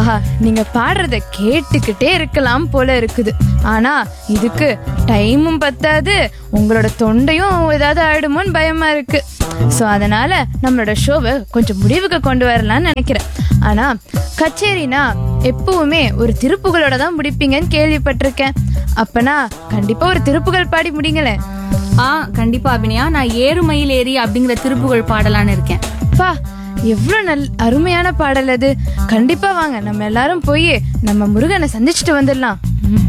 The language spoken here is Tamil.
ஆஹா நீங்க பாடுறத கேட்டுக்கிட்டே இருக்கலாம் போல இருக்குது ஆனா இதுக்கு டைமும் பத்தாது உங்களோட தொண்டையும் ஏதாவது ஆயிடுமோன்னு பயமா இருக்கு ஸோ அதனால நம்மளோட ஷோவை கொஞ்சம் முடிவுக்கு கொண்டு வரலாம்னு நினைக்கிறேன் ஆனா கச்சேரினா எப்பவுமே ஒரு திருப்புகளோட தான் முடிப்பீங்கன்னு கேள்விப்பட்டிருக்கேன் அப்பனா கண்டிப்பா ஒரு திருப்புகள் பாடி முடிங்களேன் ஆ கண்டிப்பா அபிநயா நான் ஏறுமயில் ஏறி அப்படிங்கிற திருப்புகழ் பாடலான்னு இருக்கேன் பா எவ்வளோ நல் அருமையான பாடல் அது கண்டிப்பா வாங்க நம்ம எல்லாரும் போய் நம்ம முருகனை சந்திச்சுட்டு வந்துடலாம் ம்.